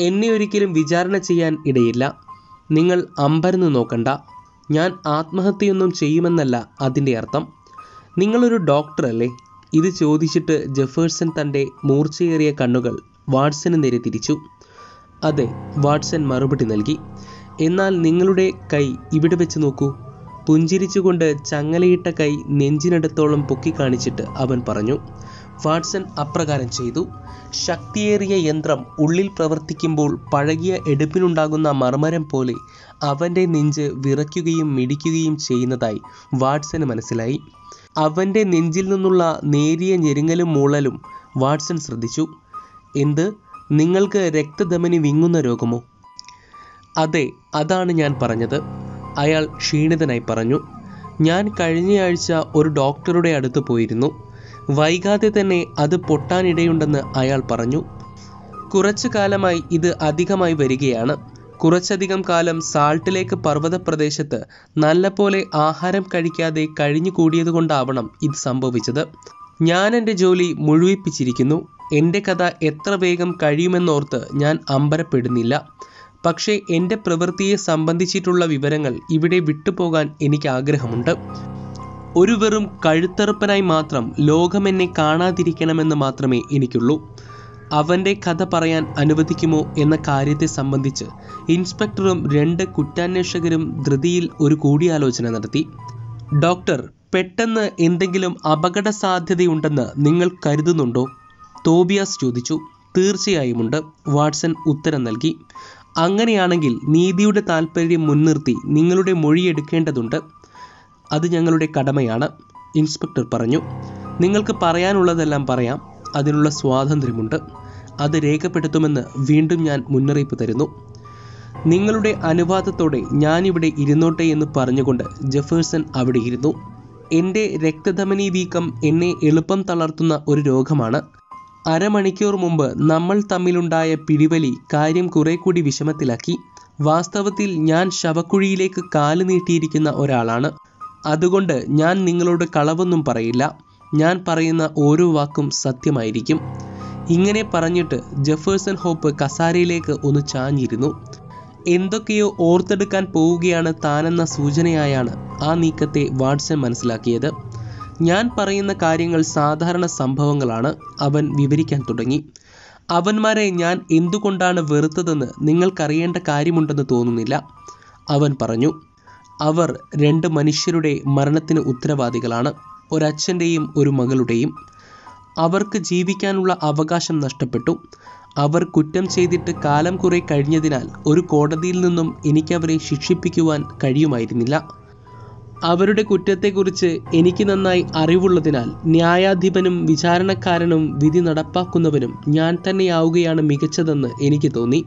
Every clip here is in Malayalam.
എന്നെ ഒരിക്കലും വിചാരണ ചെയ്യാൻ ഇടയില്ല നിങ്ങൾ അമ്പരന്ന് നോക്കണ്ട ഞാൻ ആത്മഹത്യയൊന്നും ചെയ്യുമെന്നല്ല അതിൻ്റെ അർത്ഥം നിങ്ങളൊരു ഡോക്ടറല്ലേ ഇത് ചോദിച്ചിട്ട് ജെഫേഴ്സൺ തൻ്റെ മൂർച്ചയേറിയ കണ്ണുകൾ വാട്സന് നേരെ തിരിച്ചു അതെ വാട്സൺ മറുപടി നൽകി എന്നാൽ നിങ്ങളുടെ കൈ ഇവിടെ വെച്ച് നോക്കൂ പുഞ്ചിരിച്ചുകൊണ്ട് ചങ്ങലയിട്ട കൈ നെഞ്ചിനടുത്തോളം പൊക്കി കാണിച്ചിട്ട് അവൻ പറഞ്ഞു വാട്സൺ അപ്രകാരം ചെയ്തു ശക്തിയേറിയ യന്ത്രം ഉള്ളിൽ പ്രവർത്തിക്കുമ്പോൾ പഴകിയ എടുപ്പിനുണ്ടാകുന്ന മർമരം പോലെ അവൻ്റെ നെഞ്ച് വിറയ്ക്കുകയും മിടിക്കുകയും ചെയ്യുന്നതായി വാട്സന് മനസ്സിലായി അവൻ്റെ നെഞ്ചിൽ നിന്നുള്ള നേരിയ ഞെരുങ്ങലും മൂളലും വാട്സൺ ശ്രദ്ധിച്ചു എന്ത് നിങ്ങൾക്ക് രക്തധമനി വിങ്ങുന്ന രോഗമോ അതെ അതാണ് ഞാൻ പറഞ്ഞത് അയാൾ ക്ഷീണിതനായി പറഞ്ഞു ഞാൻ കഴിഞ്ഞയാഴ്ച ഒരു ഡോക്ടറുടെ അടുത്ത് പോയിരുന്നു വൈകാതെ തന്നെ അത് പൊട്ടാനിടയുണ്ടെന്ന് അയാൾ പറഞ്ഞു കുറച്ചു കാലമായി ഇത് അധികമായി വരികയാണ് കുറച്ചധികം കാലം സാൾട്ട് ലേക്ക് പർവ്വത പ്രദേശത്ത് നല്ലപോലെ ആഹാരം കഴിക്കാതെ കഴിഞ്ഞു കൂടിയതുകൊണ്ടാവണം ഇത് സംഭവിച്ചത് ഞാൻ എൻ്റെ ജോലി മുഴുവിപ്പിച്ചിരിക്കുന്നു എൻ്റെ കഥ എത്ര വേഗം കഴിയുമെന്നോർത്ത് ഞാൻ അമ്പരപ്പെടുന്നില്ല പക്ഷേ എൻ്റെ പ്രവൃത്തിയെ സംബന്ധിച്ചിട്ടുള്ള വിവരങ്ങൾ ഇവിടെ വിട്ടുപോകാൻ എനിക്ക് ആഗ്രഹമുണ്ട് ഒരു വെറും കഴുത്തറുപ്പനായി മാത്രം ലോകം എന്നെ കാണാതിരിക്കണമെന്ന് മാത്രമേ എനിക്കുള്ളൂ അവൻ്റെ കഥ പറയാൻ അനുവദിക്കുമോ എന്ന കാര്യത്തെ സംബന്ധിച്ച് ഇൻസ്പെക്ടറും രണ്ട് കുറ്റാന്വേഷകരും ധൃതിയിൽ ഒരു കൂടിയാലോചന നടത്തി ഡോക്ടർ പെട്ടെന്ന് എന്തെങ്കിലും അപകട സാധ്യതയുണ്ടെന്ന് നിങ്ങൾ കരുതുന്നുണ്ടോ തോബിയാസ് ചോദിച്ചു തീർച്ചയായുമുണ്ട് വാട്സൺ ഉത്തരം നൽകി അങ്ങനെയാണെങ്കിൽ നീതിയുടെ താല്പര്യം മുൻനിർത്തി നിങ്ങളുടെ മൊഴിയെടുക്കേണ്ടതുണ്ട് അത് ഞങ്ങളുടെ കടമയാണ് ഇൻസ്പെക്ടർ പറഞ്ഞു നിങ്ങൾക്ക് പറയാനുള്ളതെല്ലാം പറയാം അതിനുള്ള സ്വാതന്ത്ര്യമുണ്ട് അത് രേഖപ്പെടുത്തുമെന്ന് വീണ്ടും ഞാൻ മുന്നറിയിപ്പ് തരുന്നു നിങ്ങളുടെ അനുവാദത്തോടെ ഞാനിവിടെ ഇരുന്നോട്ടെ എന്ന് പറഞ്ഞുകൊണ്ട് ജെഫേഴ്സൺ അവിടെ ഇരുന്നു എൻ്റെ രക്തധമനി വീക്കം എന്നെ എളുപ്പം തളർത്തുന്ന ഒരു രോഗമാണ് അരമണിക്കൂർ മുമ്പ് നമ്മൾ തമ്മിലുണ്ടായ പിടിവലി കാര്യം കുറെ കൂടി വിഷമത്തിലാക്കി വാസ്തവത്തിൽ ഞാൻ ശവക്കുഴിയിലേക്ക് കാല് നീട്ടിയിരിക്കുന്ന ഒരാളാണ് അതുകൊണ്ട് ഞാൻ നിങ്ങളോട് കളവൊന്നും പറയില്ല ഞാൻ പറയുന്ന ഓരോ വാക്കും സത്യമായിരിക്കും ഇങ്ങനെ പറഞ്ഞിട്ട് ജെഫേഴ്സൺ ഹോപ്പ് കസാരയിലേക്ക് ഒന്ന് ചാഞ്ഞിരുന്നു എന്തൊക്കെയോ ഓർത്തെടുക്കാൻ പോവുകയാണ് താനെന്ന സൂചനയായാണ് ആ നീക്കത്തെ വാട്സൺ മനസ്സിലാക്കിയത് ഞാൻ പറയുന്ന കാര്യങ്ങൾ സാധാരണ സംഭവങ്ങളാണ് അവൻ വിവരിക്കാൻ തുടങ്ങി അവന്മാരെ ഞാൻ എന്തുകൊണ്ടാണ് വെറുത്തതെന്ന് നിങ്ങൾക്കറിയേണ്ട കാര്യമുണ്ടെന്ന് തോന്നുന്നില്ല അവൻ പറഞ്ഞു അവർ രണ്ട് മനുഷ്യരുടെ മരണത്തിന് ഉത്തരവാദികളാണ് ഒരച്ഛൻ്റെയും ഒരു മകളുടെയും അവർക്ക് ജീവിക്കാനുള്ള അവകാശം നഷ്ടപ്പെട്ടു അവർ കുറ്റം ചെയ്തിട്ട് കാലം കുറെ കഴിഞ്ഞതിനാൽ ഒരു കോടതിയിൽ നിന്നും എനിക്കവരെ ശിക്ഷിപ്പിക്കുവാൻ കഴിയുമായിരുന്നില്ല അവരുടെ കുറ്റത്തെക്കുറിച്ച് എനിക്ക് നന്നായി അറിവുള്ളതിനാൽ ന്യായാധിപനും വിചാരണക്കാരനും വിധി നടപ്പാക്കുന്നവനും ഞാൻ തന്നെയാവുകയാണ് മികച്ചതെന്ന് എനിക്ക് തോന്നി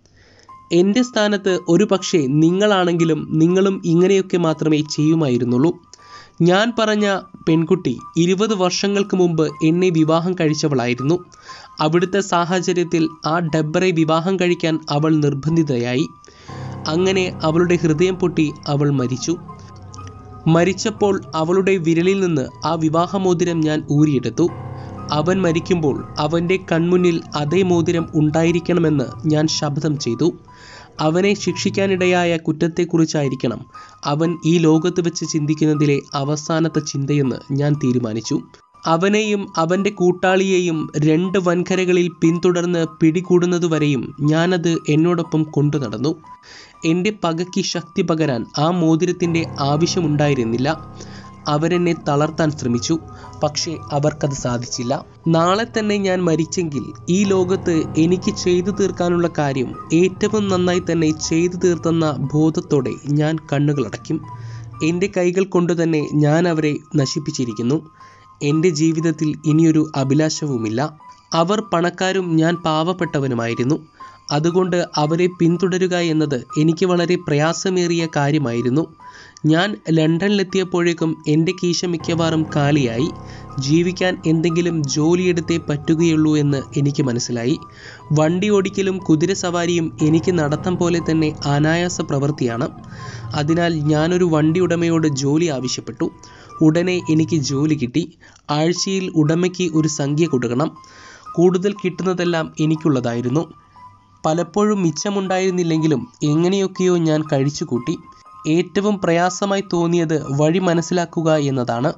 എൻ്റെ സ്ഥാനത്ത് ഒരു പക്ഷേ നിങ്ങളാണെങ്കിലും നിങ്ങളും ഇങ്ങനെയൊക്കെ മാത്രമേ ചെയ്യുമായിരുന്നുള്ളൂ ഞാൻ പറഞ്ഞ പെൺകുട്ടി ഇരുപത് വർഷങ്ങൾക്ക് മുമ്പ് എന്നെ വിവാഹം കഴിച്ചവളായിരുന്നു അവിടുത്തെ സാഹചര്യത്തിൽ ആ ഡബ്ബറെ വിവാഹം കഴിക്കാൻ അവൾ നിർബന്ധിതയായി അങ്ങനെ അവളുടെ ഹൃദയം പൊട്ടി അവൾ മരിച്ചു മരിച്ചപ്പോൾ അവളുടെ വിരലിൽ നിന്ന് ആ വിവാഹമോതിരം ഞാൻ ഊരിയെടുത്തു അവൻ മരിക്കുമ്പോൾ അവൻ്റെ കൺമുന്നിൽ അതേ മോതിരം ഉണ്ടായിരിക്കണമെന്ന് ഞാൻ ശപഥം ചെയ്തു അവനെ ശിക്ഷിക്കാനിടയായ കുറ്റത്തെക്കുറിച്ചായിരിക്കണം അവൻ ഈ ലോകത്ത് വെച്ച് ചിന്തിക്കുന്നതിലെ അവസാനത്തെ ചിന്തയെന്ന് ഞാൻ തീരുമാനിച്ചു അവനെയും അവൻ്റെ കൂട്ടാളിയെയും രണ്ട് വൻകരകളിൽ പിന്തുടർന്ന് പിടികൂടുന്നതുവരെയും ഞാനത് എന്നോടൊപ്പം കൊണ്ടു നടന്നു എൻ്റെ പകയ്ക്ക് ശക്തി പകരാൻ ആ മോതിരത്തിൻ്റെ ആവശ്യമുണ്ടായിരുന്നില്ല അവരെന്നെ തളർത്താൻ ശ്രമിച്ചു പക്ഷേ അവർക്കത് സാധിച്ചില്ല നാളെ തന്നെ ഞാൻ മരിച്ചെങ്കിൽ ഈ ലോകത്ത് എനിക്ക് ചെയ്തു തീർക്കാനുള്ള കാര്യം ഏറ്റവും നന്നായി തന്നെ ചെയ്തു തീർത്തെന്ന ബോധത്തോടെ ഞാൻ കണ്ണുകളടയ്ക്കും എൻ്റെ കൈകൾ കൊണ്ട് തന്നെ ഞാൻ അവരെ നശിപ്പിച്ചിരിക്കുന്നു എൻ്റെ ജീവിതത്തിൽ ഇനിയൊരു അഭിലാഷവുമില്ല അവർ പണക്കാരും ഞാൻ പാവപ്പെട്ടവനുമായിരുന്നു അതുകൊണ്ട് അവരെ പിന്തുടരുക എന്നത് എനിക്ക് വളരെ പ്രയാസമേറിയ കാര്യമായിരുന്നു ഞാൻ ലണ്ടനിലെത്തിയപ്പോഴേക്കും എൻ്റെ കീശ മിക്കവാറും കാലിയായി ജീവിക്കാൻ എന്തെങ്കിലും ജോലിയെടുത്തേ പറ്റുകയുള്ളൂ എന്ന് എനിക്ക് മനസ്സിലായി വണ്ടി ഓടിക്കലും കുതിരസവാരിയും എനിക്ക് നടത്തം പോലെ തന്നെ അനായാസ പ്രവൃത്തിയാണ് അതിനാൽ ഞാനൊരു വണ്ടി ഉടമയോട് ജോലി ആവശ്യപ്പെട്ടു ഉടനെ എനിക്ക് ജോലി കിട്ടി ആഴ്ചയിൽ ഉടമയ്ക്ക് ഒരു സംഖ്യ കൊടുക്കണം കൂടുതൽ കിട്ടുന്നതെല്ലാം എനിക്കുള്ളതായിരുന്നു പലപ്പോഴും മിച്ചമുണ്ടായിരുന്നില്ലെങ്കിലും എങ്ങനെയൊക്കെയോ ഞാൻ കഴിച്ചുകൂട്ടി ഏറ്റവും പ്രയാസമായി തോന്നിയത് വഴി മനസ്സിലാക്കുക എന്നതാണ്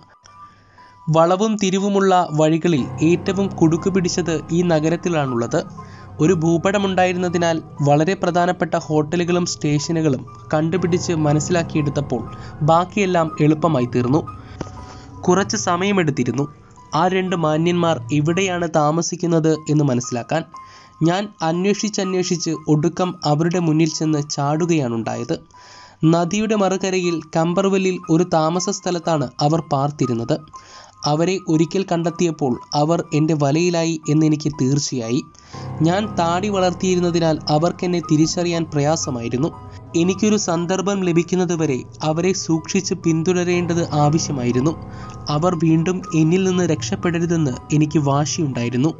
വളവും തിരിവുമുള്ള വഴികളിൽ ഏറ്റവും കുടുക്കു പിടിച്ചത് ഈ നഗരത്തിലാണുള്ളത് ഒരു ഭൂപടമുണ്ടായിരുന്നതിനാൽ വളരെ പ്രധാനപ്പെട്ട ഹോട്ടലുകളും സ്റ്റേഷനുകളും കണ്ടുപിടിച്ച് മനസ്സിലാക്കിയെടുത്തപ്പോൾ ബാക്കിയെല്ലാം എളുപ്പമായി തീർന്നു കുറച്ച് സമയമെടുത്തിരുന്നു ആ രണ്ട് മാന്യന്മാർ എവിടെയാണ് താമസിക്കുന്നത് എന്ന് മനസ്സിലാക്കാൻ ഞാൻ അന്വേഷിച്ചന്വേഷിച്ച് ഒടുക്കം അവരുടെ മുന്നിൽ ചെന്ന് ചാടുകയാണുണ്ടായത് നദിയുടെ മറുകരയിൽ കമ്പർവെല്ലിൽ ഒരു താമസ സ്ഥലത്താണ് അവർ പാർത്തിരുന്നത് അവരെ ഒരിക്കൽ കണ്ടെത്തിയപ്പോൾ അവർ എൻ്റെ വലയിലായി എന്നെനിക്ക് തീർച്ചയായി ഞാൻ താടി വളർത്തിയിരുന്നതിനാൽ അവർക്കെന്നെ തിരിച്ചറിയാൻ പ്രയാസമായിരുന്നു എനിക്കൊരു സന്ദർഭം ലഭിക്കുന്നതുവരെ അവരെ സൂക്ഷിച്ച് പിന്തുടരേണ്ടത് ആവശ്യമായിരുന്നു അവർ വീണ്ടും എന്നിൽ നിന്ന് രക്ഷപ്പെടരുതെന്ന് എനിക്ക് വാശിയുണ്ടായിരുന്നു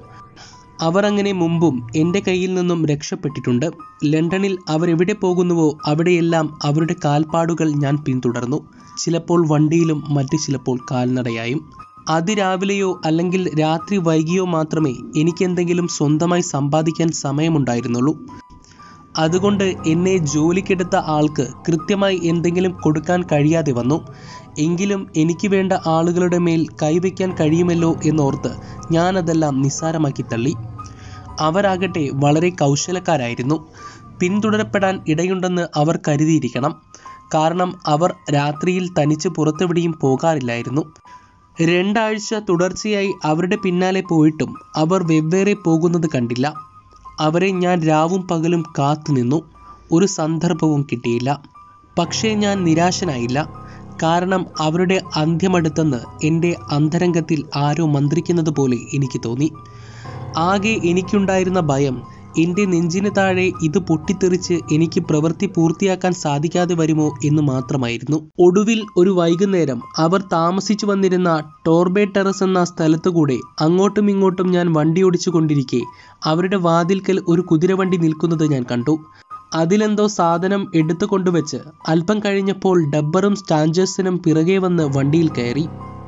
അവർ അങ്ങനെ മുമ്പും എൻ്റെ കയ്യിൽ നിന്നും രക്ഷപ്പെട്ടിട്ടുണ്ട് ലണ്ടനിൽ അവരെവിടെ പോകുന്നുവോ അവിടെയെല്ലാം അവരുടെ കാൽപ്പാടുകൾ ഞാൻ പിന്തുടർന്നു ചിലപ്പോൾ വണ്ടിയിലും മറ്റു ചിലപ്പോൾ കാൽനടയായും അതിരാവിലെയോ അല്ലെങ്കിൽ രാത്രി വൈകിയോ മാത്രമേ എനിക്കെന്തെങ്കിലും സ്വന്തമായി സമ്പാദിക്കാൻ സമയമുണ്ടായിരുന്നുള്ളൂ അതുകൊണ്ട് എന്നെ ജോലിക്കെടുത്ത ആൾക്ക് കൃത്യമായി എന്തെങ്കിലും കൊടുക്കാൻ കഴിയാതെ വന്നു എങ്കിലും എനിക്ക് വേണ്ട ആളുകളുടെ മേൽ കൈവയ്ക്കാൻ കഴിയുമല്ലോ എന്നോർത്ത് ഞാനതെല്ലാം നിസ്സാരമാക്കി തള്ളി അവരാകട്ടെ വളരെ കൗശലക്കാരായിരുന്നു പിന്തുടരപ്പെടാൻ ഇടയുണ്ടെന്ന് അവർ കരുതിയിരിക്കണം കാരണം അവർ രാത്രിയിൽ തനിച്ച് പുറത്തെവിടെയും പോകാറില്ലായിരുന്നു രണ്ടാഴ്ച തുടർച്ചയായി അവരുടെ പിന്നാലെ പോയിട്ടും അവർ വെവ്വേറെ പോകുന്നത് കണ്ടില്ല അവരെ ഞാൻ രാവും പകലും കാത്തുനിന്നു ഒരു സന്ദർഭവും കിട്ടിയില്ല പക്ഷേ ഞാൻ നിരാശനായില്ല കാരണം അവരുടെ അന്ത്യമടുത്തെന്ന് എൻ്റെ അന്തരംഗത്തിൽ ആരോ മന്ത്രിക്കുന്നത് പോലെ എനിക്ക് തോന്നി ആകെ എനിക്കുണ്ടായിരുന്ന ഭയം എൻ്റെ നെഞ്ചിന് താഴെ ഇത് പൊട്ടിത്തെറിച്ച് എനിക്ക് പ്രവൃത്തി പൂർത്തിയാക്കാൻ സാധിക്കാതെ വരുമോ എന്ന് മാത്രമായിരുന്നു ഒടുവിൽ ഒരു വൈകുന്നേരം അവർ താമസിച്ചു വന്നിരുന്ന ടോർബേ ടെറസ് എന്ന സ്ഥലത്തുകൂടെ അങ്ങോട്ടും ഇങ്ങോട്ടും ഞാൻ വണ്ടി ഓടിച്ചു കൊണ്ടിരിക്കെ അവരുടെ വാതിൽക്കൽ ഒരു കുതിരവണ്ടി നിൽക്കുന്നത് ഞാൻ കണ്ടു അതിലെന്തോ സാധനം എടുത്തു കൊണ്ടുവച്ച് അല്പം കഴിഞ്ഞപ്പോൾ ഡബ്ബറും സ്റ്റാഞ്ചേഴ്സിനും പിറകെ വന്ന് വണ്ടിയിൽ കയറി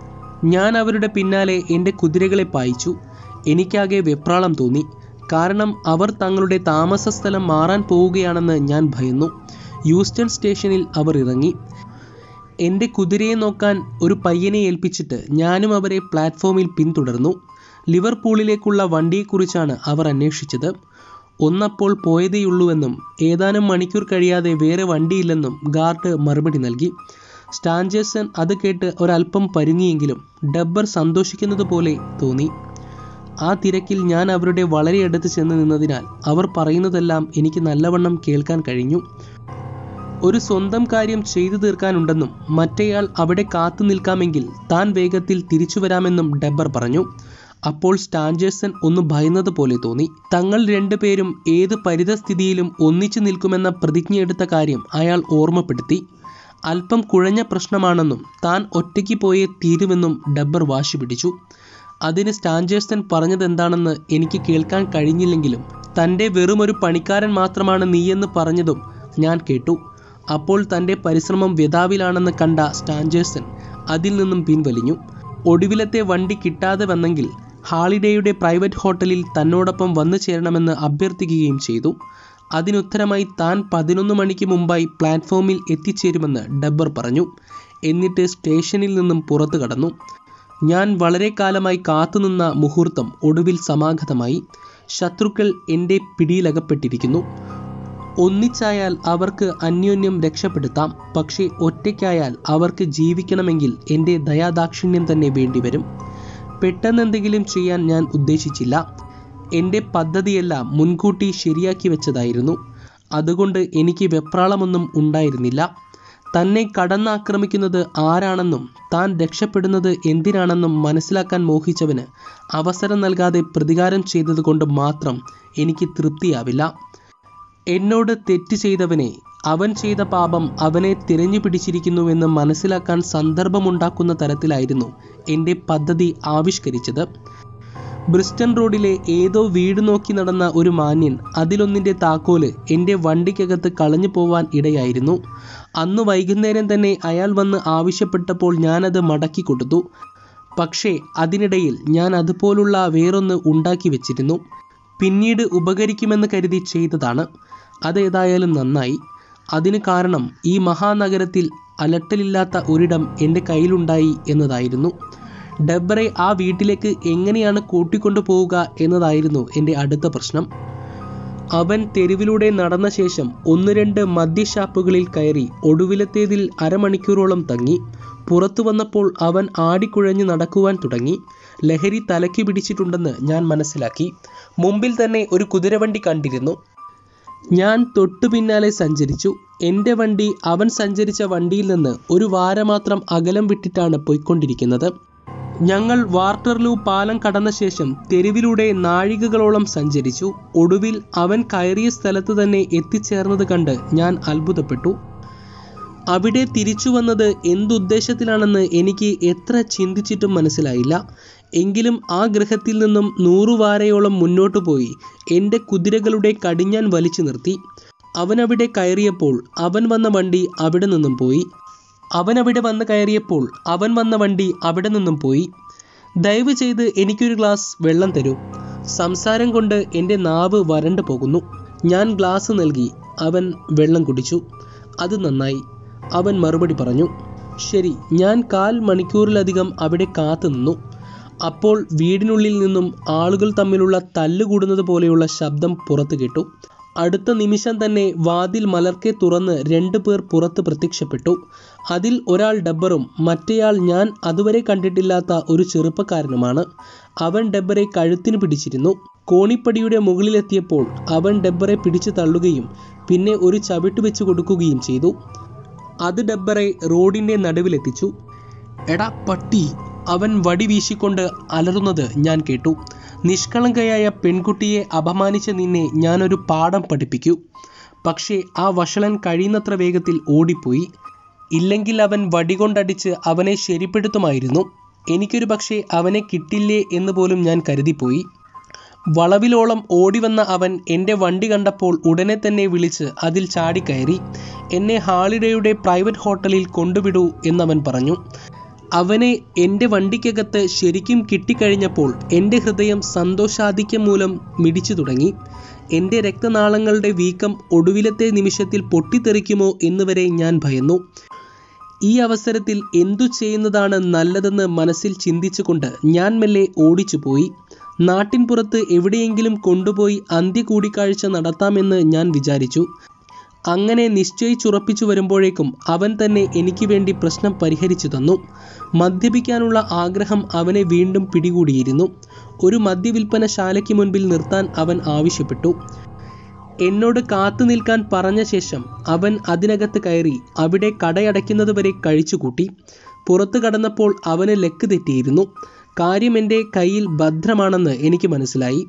ഞാൻ അവരുടെ പിന്നാലെ എൻ്റെ കുതിരകളെ പായിച്ചു എനിക്കാകെ വെപ്രാളം തോന്നി കാരണം അവർ തങ്ങളുടെ താമസ സ്ഥലം മാറാൻ പോവുകയാണെന്ന് ഞാൻ ഭയന്നു യൂസ്റ്റൺ സ്റ്റേഷനിൽ അവർ ഇറങ്ങി എൻ്റെ കുതിരയെ നോക്കാൻ ഒരു പയ്യനെ ഏൽപ്പിച്ചിട്ട് ഞാനും അവരെ പ്ലാറ്റ്ഫോമിൽ പിന്തുടർന്നു ലിവർപൂളിലേക്കുള്ള വണ്ടിയെക്കുറിച്ചാണ് അവർ അന്വേഷിച്ചത് ഒന്നപ്പോൾ പോയതേയുള്ളൂവെന്നും ഏതാനും മണിക്കൂർ കഴിയാതെ വേറെ വണ്ടിയില്ലെന്നും ഗാർഡ് മറുപടി നൽകി സ്റ്റാഞ്ചേഴ്സൺ അത് കേട്ട് ഒരല്പം പരുങ്ങിയെങ്കിലും ഡബ്ബർ സന്തോഷിക്കുന്നത് പോലെ തോന്നി ആ തിരക്കിൽ ഞാൻ അവരുടെ വളരെ അടുത്ത് ചെന്ന് നിന്നതിനാൽ അവർ പറയുന്നതെല്ലാം എനിക്ക് നല്ലവണ്ണം കേൾക്കാൻ കഴിഞ്ഞു ഒരു സ്വന്തം കാര്യം ചെയ്തു തീർക്കാനുണ്ടെന്നും മറ്റേയാൾ അവിടെ കാത്തു നിൽക്കാമെങ്കിൽ താൻ വേഗത്തിൽ തിരിച്ചു വരാമെന്നും ഡബ്ബർ പറഞ്ഞു അപ്പോൾ സ്റ്റാഞ്ചേഴ്സൺ ഒന്ന് ഭയന്നതുപോലെ തോന്നി തങ്ങൾ രണ്ടുപേരും ഏത് പരിതസ്ഥിതിയിലും ഒന്നിച്ചു നിൽക്കുമെന്ന പ്രതിജ്ഞയെടുത്ത കാര്യം അയാൾ ഓർമ്മപ്പെടുത്തി അല്പം കുഴഞ്ഞ പ്രശ്നമാണെന്നും താൻ ഒറ്റയ്ക്ക് പോയേ തീരുമെന്നും ഡബ്ബർ വാശി പിടിച്ചു അതിന് സ്റ്റാഞ്ചേഴ്സൺ പറഞ്ഞതെന്താണെന്ന് എനിക്ക് കേൾക്കാൻ കഴിഞ്ഞില്ലെങ്കിലും തൻ്റെ വെറുമൊരു പണിക്കാരൻ മാത്രമാണ് നീയെന്ന് പറഞ്ഞതും ഞാൻ കേട്ടു അപ്പോൾ തൻ്റെ പരിശ്രമം വ്യതാവിലാണെന്ന് കണ്ട സ്റ്റാഞ്ചേഴ്സൺ അതിൽ നിന്നും പിൻവലിഞ്ഞു ഒടുവിലത്തെ വണ്ടി കിട്ടാതെ വന്നെങ്കിൽ ഹാളിഡേയുടെ പ്രൈവറ്റ് ഹോട്ടലിൽ തന്നോടൊപ്പം വന്നു ചേരണമെന്ന് അഭ്യർത്ഥിക്കുകയും ചെയ്തു അതിനുത്തരമായി താൻ പതിനൊന്ന് മണിക്ക് മുമ്പായി പ്ലാറ്റ്ഫോമിൽ എത്തിച്ചേരുമെന്ന് ഡബ്ബർ പറഞ്ഞു എന്നിട്ട് സ്റ്റേഷനിൽ നിന്നും പുറത്തു കടന്നു ഞാൻ വളരെ കാലമായി കാത്തുനിന്ന മുഹൂർത്തം ഒടുവിൽ സമാഗതമായി ശത്രുക്കൾ എൻ്റെ പിടിയിലകപ്പെട്ടിരിക്കുന്നു ഒന്നിച്ചായാൽ അവർക്ക് അന്യോന്യം രക്ഷപ്പെടുത്താം പക്ഷേ ഒറ്റയ്ക്കായാൽ അവർക്ക് ജീവിക്കണമെങ്കിൽ എൻ്റെ ദയാദാക്ഷിണ്യം തന്നെ വേണ്ടിവരും പെട്ടെന്നെന്തെങ്കിലും ചെയ്യാൻ ഞാൻ ഉദ്ദേശിച്ചില്ല എൻ്റെ പദ്ധതിയെല്ലാം മുൻകൂട്ടി ശരിയാക്കി വെച്ചതായിരുന്നു അതുകൊണ്ട് എനിക്ക് വെപ്രാളമൊന്നും ഉണ്ടായിരുന്നില്ല തന്നെ കടന്നാക്രമിക്കുന്നത് ആരാണെന്നും താൻ രക്ഷപ്പെടുന്നത് എന്തിനാണെന്നും മനസ്സിലാക്കാൻ മോഹിച്ചവന് അവസരം നൽകാതെ പ്രതികാരം ചെയ്തതുകൊണ്ട് മാത്രം എനിക്ക് തൃപ്തിയാവില്ല എന്നോട് തെറ്റ് ചെയ്തവനെ അവൻ ചെയ്ത പാപം അവനെ തിരഞ്ഞു പിടിച്ചിരിക്കുന്നുവെന്ന് മനസ്സിലാക്കാൻ സന്ദർഭമുണ്ടാക്കുന്ന തരത്തിലായിരുന്നു എൻ്റെ പദ്ധതി ആവിഷ്കരിച്ചത് ബ്രിസ്റ്റൺ റോഡിലെ ഏതോ വീട് നോക്കി നടന്ന ഒരു മാന്യൻ അതിലൊന്നിൻ്റെ താക്കോല് എൻ്റെ വണ്ടിക്കകത്ത് കളഞ്ഞു പോവാൻ ഇടയായിരുന്നു അന്ന് വൈകുന്നേരം തന്നെ അയാൾ വന്ന് ആവശ്യപ്പെട്ടപ്പോൾ ഞാനത് മടക്കി കൊടുത്തു പക്ഷേ അതിനിടയിൽ ഞാൻ അതുപോലുള്ള വേറൊന്ന് ഉണ്ടാക്കി വെച്ചിരുന്നു പിന്നീട് ഉപകരിക്കുമെന്ന് കരുതി ചെയ്തതാണ് അതേതായാലും നന്നായി അതിന് കാരണം ഈ മഹാനഗരത്തിൽ അലട്ടലില്ലാത്ത ഒരിടം എൻ്റെ കയ്യിലുണ്ടായി എന്നതായിരുന്നു ഡെബ്രെ ആ വീട്ടിലേക്ക് എങ്ങനെയാണ് കൂട്ടിക്കൊണ്ടു പോവുക എന്നതായിരുന്നു എൻ്റെ അടുത്ത പ്രശ്നം അവൻ തെരുവിലൂടെ നടന്ന ശേഷം ഒന്ന് രണ്ട് മദ്യഷാപ്പുകളിൽ കയറി ഒടുവിലത്തേതിൽ അരമണിക്കൂറോളം തങ്ങി പുറത്തു വന്നപ്പോൾ അവൻ ആടിക്കുഴഞ്ഞ് നടക്കുവാൻ തുടങ്ങി ലഹരി തലയ്ക്ക് പിടിച്ചിട്ടുണ്ടെന്ന് ഞാൻ മനസ്സിലാക്കി മുമ്പിൽ തന്നെ ഒരു കുതിരവണ്ടി കണ്ടിരുന്നു ഞാൻ തൊട്ടു പിന്നാലെ സഞ്ചരിച്ചു എൻ്റെ വണ്ടി അവൻ സഞ്ചരിച്ച വണ്ടിയിൽ നിന്ന് ഒരു വാര മാത്രം അകലം വിട്ടിട്ടാണ് പോയിക്കൊണ്ടിരിക്കുന്നത് ഞങ്ങൾ വാർട്ടർലൂ പാലം കടന്ന ശേഷം തെരുവിലൂടെ നാഴികകളോളം സഞ്ചരിച്ചു ഒടുവിൽ അവൻ കയറിയ സ്ഥലത്ത് തന്നെ എത്തിച്ചേർന്നത് കണ്ട് ഞാൻ അത്ഭുതപ്പെട്ടു അവിടെ തിരിച്ചു വന്നത് എന്തുദ്ദേശത്തിലാണെന്ന് എനിക്ക് എത്ര ചിന്തിച്ചിട്ടും മനസ്സിലായില്ല എങ്കിലും ആ ഗൃഹത്തിൽ നിന്നും നൂറു വാരയോളം മുന്നോട്ടു പോയി എൻ്റെ കുതിരകളുടെ കടിഞ്ഞാൻ വലിച്ചു നിർത്തി അവനവിടെ കയറിയപ്പോൾ അവൻ വന്ന വണ്ടി അവിടെ നിന്നും പോയി അവനവിടെ വന്ന് കയറിയപ്പോൾ അവൻ വന്ന വണ്ടി അവിടെ നിന്നും പോയി ദയവ് ചെയ്ത് എനിക്കൊരു ഗ്ലാസ് വെള്ളം തരൂ സംസാരം കൊണ്ട് എൻ്റെ നാവ് വരണ്ടു പോകുന്നു ഞാൻ ഗ്ലാസ് നൽകി അവൻ വെള്ളം കുടിച്ചു അത് നന്നായി അവൻ മറുപടി പറഞ്ഞു ശരി ഞാൻ കാൽ മണിക്കൂറിലധികം അവിടെ കാത്തു നിന്നു അപ്പോൾ വീടിനുള്ളിൽ നിന്നും ആളുകൾ തമ്മിലുള്ള തല്ലുകൂടുന്നത് പോലെയുള്ള ശബ്ദം പുറത്തു കേട്ടു അടുത്ത നിമിഷം തന്നെ വാതിൽ മലർക്കെ തുറന്ന് രണ്ടു പേർ പുറത്ത് പ്രത്യക്ഷപ്പെട്ടു അതിൽ ഒരാൾ ഡബ്ബറും മറ്റേയാൾ ഞാൻ അതുവരെ കണ്ടിട്ടില്ലാത്ത ഒരു ചെറുപ്പക്കാരനുമാണ് അവൻ ഡബ്ബറെ കഴുത്തിന് പിടിച്ചിരുന്നു കോണിപ്പടിയുടെ മുകളിലെത്തിയപ്പോൾ അവൻ ഡബ്ബറെ പിടിച്ചു തള്ളുകയും പിന്നെ ഒരു ചവിട്ട് വെച്ച് കൊടുക്കുകയും ചെയ്തു അത് ഡബ്ബറെ റോഡിന്റെ നടുവിലെത്തിച്ചു എടാ പട്ടി അവൻ വടി വീശിക്കൊണ്ട് അലറുന്നത് ഞാൻ കേട്ടു നിഷ്കളങ്കയായ പെൺകുട്ടിയെ അപമാനിച്ച നിന്നെ ഞാനൊരു പാഠം പഠിപ്പിക്കൂ പക്ഷേ ആ വഷളൻ കഴിയുന്നത്ര വേഗത്തിൽ ഓടിപ്പോയി ഇല്ലെങ്കിൽ അവൻ വടികൊണ്ടടിച്ച് അവനെ ശരിപ്പെടുത്തുമായിരുന്നു എനിക്കൊരു പക്ഷേ അവനെ കിട്ടില്ലേ എന്ന് പോലും ഞാൻ കരുതിപ്പോയി വളവിലോളം ഓടിവന്ന അവൻ എൻ്റെ വണ്ടി കണ്ടപ്പോൾ ഉടനെ തന്നെ വിളിച്ച് അതിൽ ചാടിക്കയറി എന്നെ ഹാളിഡേയുടെ പ്രൈവറ്റ് ഹോട്ടലിൽ കൊണ്ടുവിടൂ എന്നവൻ പറഞ്ഞു അവനെ എൻ്റെ വണ്ടിക്കകത്ത് ശരിക്കും കിട്ടിക്കഴിഞ്ഞപ്പോൾ എൻ്റെ ഹൃദയം സന്തോഷാധിക്യം മൂലം മിടിച്ചു തുടങ്ങി എൻ്റെ രക്തനാളങ്ങളുടെ വീക്കം ഒടുവിലത്തെ നിമിഷത്തിൽ പൊട്ടിത്തെറിക്കുമോ എന്നുവരെ ഞാൻ ഭയന്നു ഈ അവസരത്തിൽ എന്തു ചെയ്യുന്നതാണ് നല്ലതെന്ന് മനസ്സിൽ ചിന്തിച്ചുകൊണ്ട് ഞാൻ മെല്ലെ ഓടിച്ചുപോയി നാട്ടിൻപുറത്ത് എവിടെയെങ്കിലും കൊണ്ടുപോയി അന്ത്യ കൂടിക്കാഴ്ച നടത്താമെന്ന് ഞാൻ വിചാരിച്ചു അങ്ങനെ നിശ്ചയിച്ചുറപ്പിച്ചു വരുമ്പോഴേക്കും അവൻ തന്നെ എനിക്ക് വേണ്ടി പ്രശ്നം പരിഹരിച്ചു തന്നു മദ്യപിക്കാനുള്ള ആഗ്രഹം അവനെ വീണ്ടും പിടികൂടിയിരുന്നു ഒരു മദ്യവിൽപ്പനശാലയ്ക്ക് മുൻപിൽ നിർത്താൻ അവൻ ആവശ്യപ്പെട്ടു എന്നോട് കാത്തു നിൽക്കാൻ പറഞ്ഞ ശേഷം അവൻ അതിനകത്ത് കയറി അവിടെ കടയടയ്ക്കുന്നതുവരെ കഴിച്ചുകൂട്ടി പുറത്തു കടന്നപ്പോൾ അവന് ലക്ക് തെറ്റിയിരുന്നു കാര്യം എൻ്റെ കയ്യിൽ ഭദ്രമാണെന്ന് എനിക്ക് മനസ്സിലായി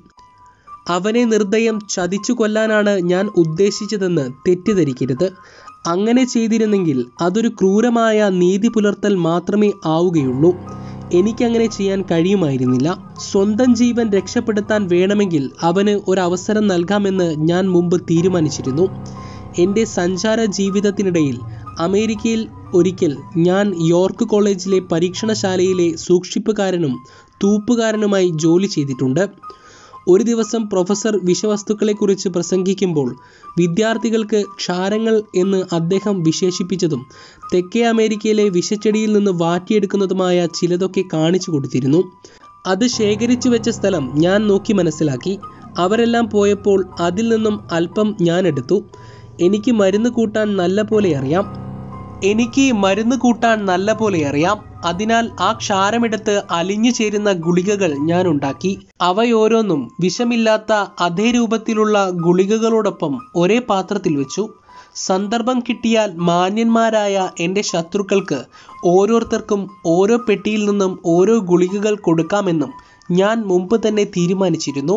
അവനെ നിർദ്ദയം ചതിച്ചു കൊല്ലാനാണ് ഞാൻ ഉദ്ദേശിച്ചതെന്ന് തെറ്റിദ്ധരിക്കരുത് അങ്ങനെ ചെയ്തിരുന്നെങ്കിൽ അതൊരു ക്രൂരമായ നീതി പുലർത്തൽ മാത്രമേ ആവുകയുള്ളൂ എനിക്കങ്ങനെ ചെയ്യാൻ കഴിയുമായിരുന്നില്ല സ്വന്തം ജീവൻ രക്ഷപ്പെടുത്താൻ വേണമെങ്കിൽ അവന് ഒരവസരം നൽകാമെന്ന് ഞാൻ മുമ്പ് തീരുമാനിച്ചിരുന്നു എൻ്റെ സഞ്ചാര ജീവിതത്തിനിടയിൽ അമേരിക്കയിൽ ഒരിക്കൽ ഞാൻ യോർക്ക് കോളേജിലെ പരീക്ഷണശാലയിലെ സൂക്ഷിപ്പുകാരനും തൂപ്പുകാരനുമായി ജോലി ചെയ്തിട്ടുണ്ട് ഒരു ദിവസം പ്രൊഫസർ വിഷവസ്തുക്കളെക്കുറിച്ച് പ്രസംഗിക്കുമ്പോൾ വിദ്യാർത്ഥികൾക്ക് ക്ഷാരങ്ങൾ എന്ന് അദ്ദേഹം വിശേഷിപ്പിച്ചതും തെക്കേ അമേരിക്കയിലെ വിഷച്ചെടിയിൽ നിന്ന് വാറ്റിയെടുക്കുന്നതുമായ ചിലതൊക്കെ കാണിച്ചു കൊടുത്തിരുന്നു അത് ശേഖരിച്ചു വെച്ച സ്ഥലം ഞാൻ നോക്കി മനസ്സിലാക്കി അവരെല്ലാം പോയപ്പോൾ അതിൽ നിന്നും അല്പം ഞാൻ എടുത്തു എനിക്ക് മരുന്ന് കൂട്ടാൻ നല്ല പോലെ അറിയാം എനിക്ക് മരുന്ന് കൂട്ടാൻ നല്ല പോലെ അറിയാം അതിനാൽ ആ ക്ഷാരമെടുത്ത് അലിഞ്ഞു ചേരുന്ന ഗുളികകൾ ഞാൻ ഉണ്ടാക്കി അവയോരോന്നും വിഷമില്ലാത്ത അതേ രൂപത്തിലുള്ള ഗുളികകളോടൊപ്പം ഒരേ പാത്രത്തിൽ വെച്ചു സന്ദർഭം കിട്ടിയാൽ മാന്യന്മാരായ എൻ്റെ ശത്രുക്കൾക്ക് ഓരോരുത്തർക്കും ഓരോ പെട്ടിയിൽ നിന്നും ഓരോ ഗുളികകൾ കൊടുക്കാമെന്നും ഞാൻ മുമ്പ് തന്നെ തീരുമാനിച്ചിരുന്നു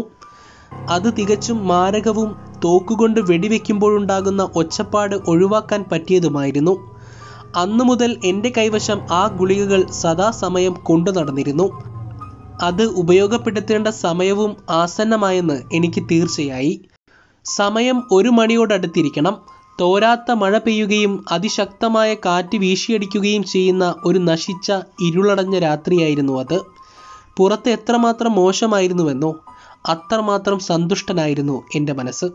അത് തികച്ചും മാരകവും തോക്കുകൊണ്ട് വെടിവെക്കുമ്പോഴുണ്ടാകുന്ന ഒച്ചപ്പാട് ഒഴിവാക്കാൻ പറ്റിയതുമായിരുന്നു അന്നു മുതൽ എൻ്റെ കൈവശം ആ ഗുളികകൾ സദാസമയം കൊണ്ടു നടന്നിരുന്നു അത് ഉപയോഗപ്പെടുത്തേണ്ട സമയവും ആസന്നമായെന്ന് എനിക്ക് തീർച്ചയായി സമയം ഒരു മണിയോടടുത്തിരിക്കണം തോരാത്ത മഴ പെയ്യുകയും അതിശക്തമായ കാറ്റ് വീശിയടിക്കുകയും ചെയ്യുന്ന ഒരു നശിച്ച ഇരുളടഞ്ഞ രാത്രിയായിരുന്നു അത് പുറത്ത് എത്രമാത്രം മോശമായിരുന്നുവെന്നോ അത്രമാത്രം സന്തുഷ്ടനായിരുന്നു എൻ്റെ മനസ്സ്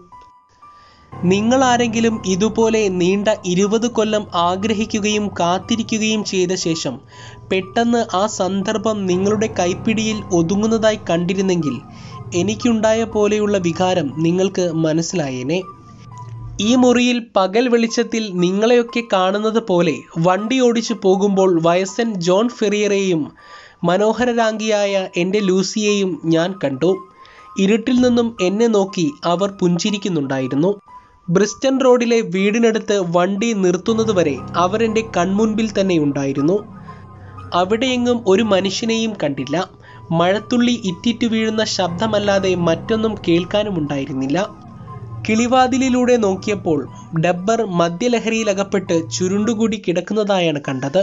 നിങ്ങളാരെങ്കിലും ഇതുപോലെ നീണ്ട ഇരുപത് കൊല്ലം ആഗ്രഹിക്കുകയും കാത്തിരിക്കുകയും ചെയ്ത ശേഷം പെട്ടെന്ന് ആ സന്ദർഭം നിങ്ങളുടെ കൈപ്പിടിയിൽ ഒതുങ്ങുന്നതായി കണ്ടിരുന്നെങ്കിൽ എനിക്കുണ്ടായ പോലെയുള്ള വികാരം നിങ്ങൾക്ക് മനസ്സിലായേനെ ഈ മുറിയിൽ പകൽ വെളിച്ചത്തിൽ നിങ്ങളെയൊക്കെ കാണുന്നത് പോലെ വണ്ടി ഓടിച്ചു പോകുമ്പോൾ വയസ്സൻ ജോൺ ഫെറിയറെയും മനോഹരരാംഗിയായ എൻ്റെ ലൂസിയെയും ഞാൻ കണ്ടു ഇരുട്ടിൽ നിന്നും എന്നെ നോക്കി അവർ പുഞ്ചിരിക്കുന്നുണ്ടായിരുന്നു ബ്രിസ്റ്റൺ റോഡിലെ വീടിനടുത്ത് വണ്ടി നിർത്തുന്നതുവരെ അവരെൻ്റെ കൺമുൻപിൽ തന്നെ ഉണ്ടായിരുന്നു അവിടെയെങ്ങും ഒരു മനുഷ്യനെയും കണ്ടില്ല മഴത്തുള്ളി ഇറ്റിറ്റു വീഴുന്ന ശബ്ദമല്ലാതെ മറ്റൊന്നും കേൾക്കാനുമുണ്ടായിരുന്നില്ല കിളിവാതിലിലൂടെ നോക്കിയപ്പോൾ ഡബ്ബർ മദ്യലഹരിയിലകപ്പെട്ട് ചുരുണ്ടുകൂടി കിടക്കുന്നതായാണ് കണ്ടത്